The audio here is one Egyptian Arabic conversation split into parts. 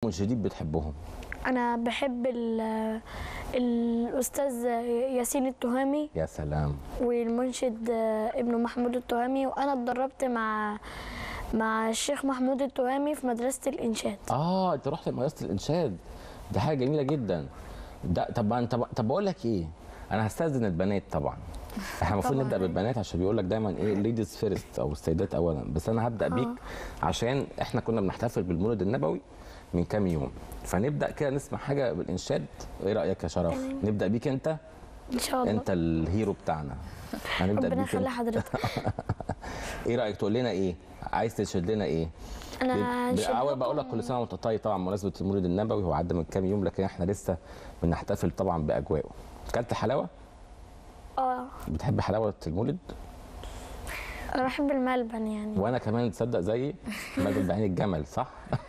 منشدين بتحبهم انا بحب ال- الاستاذ ياسين التهامي يا سلام والمنشد ابن محمود التهامي وانا اتدربت مع مع الشيخ محمود التهامي في مدرسه الانشاد اه انت رحت مدرسه الانشاد دي حاجه جميله جدا ده طب انت طب بقول لك ايه انا هستاذن البنات طبعا احنا المفروض طبعاً. نبدا بالبنات عشان بيقول لك دايما ايه ليديز فيرست او السيدات اولا بس انا هبدا بيك عشان احنا كنا بنحتفل بالمولد النبوي من كام يوم فنبدا كده نسمع حاجه بالانشاد ايه رايك يا شرف نبدا بيك انت ان شاء الله انت الهيرو بتاعنا هنبدا ربنا بيك يخلي انت. حضرتك ايه رايك تقول لنا ايه عايز تنشد لنا ايه انا هنشد اول بقول لك لكم- كل سنه وانت طيب طبعا بمناسبه المولد النبوي هو عدى من كام يوم لكن احنا لسه بنحتفل طبعا باجواءه اكلت حلاوه اه بتحب حلاوه المولد انا بحب الملبن يعني وانا كمان تصدق زيي مجد بعين الجمل صح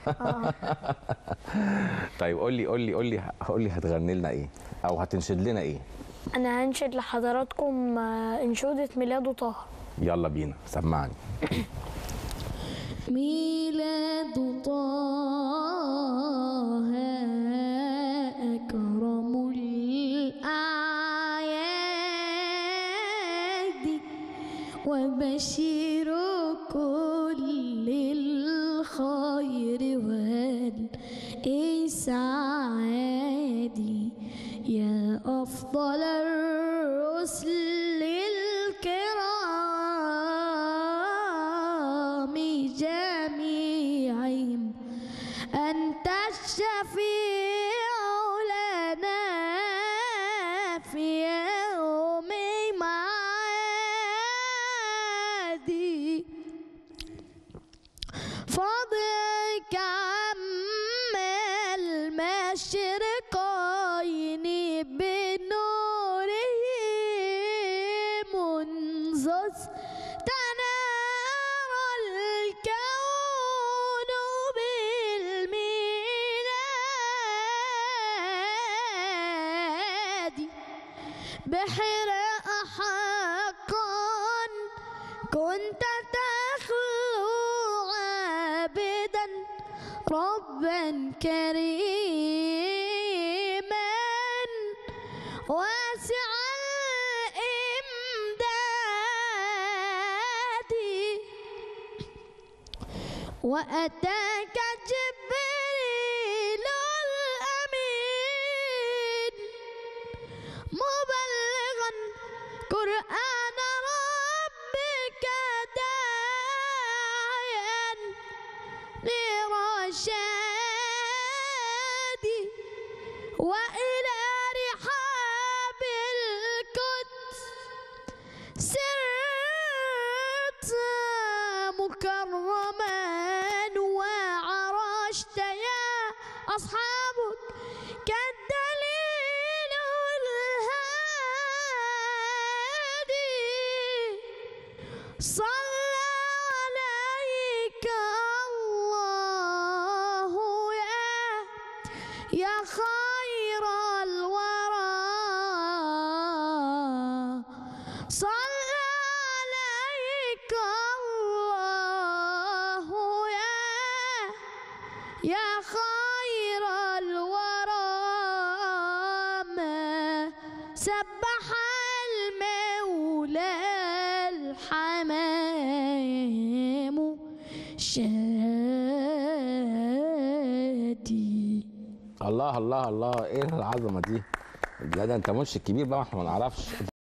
طيب قول لي قول لي قول لي قول لي هتغني لنا ايه او هتنشد لنا ايه انا هنشد لحضراتكم آه، انشوده ميلاد طه يلا بينا سمعني ميلاد طه أكرم الأعياد وبشير كل الخير والإسعاد يا أفضل الرسل الكرام جميعهم أنت الشفيع لنا في يوم معادي فضلك عم المشرقين بنوره منذ استنار الكون بالميلاد بحر حقا كنت تخلو عابدا ربا كريما واسع الإمداد وأتاك جبريل الأمين مبلغا قرآن ربك داعيا لرشاد وإلى رحاب القدس سرت مكرما وعرشت يا أصحابك كالدليل الهادي صلى عليك الله يا يا خير الورى صلى عليك الله يا يا خير الورى ما سبح المولى الحمام شادي الله الله الله ايه العظمه دي لا ده انت منشد كبير بقى احنا ما نعرفش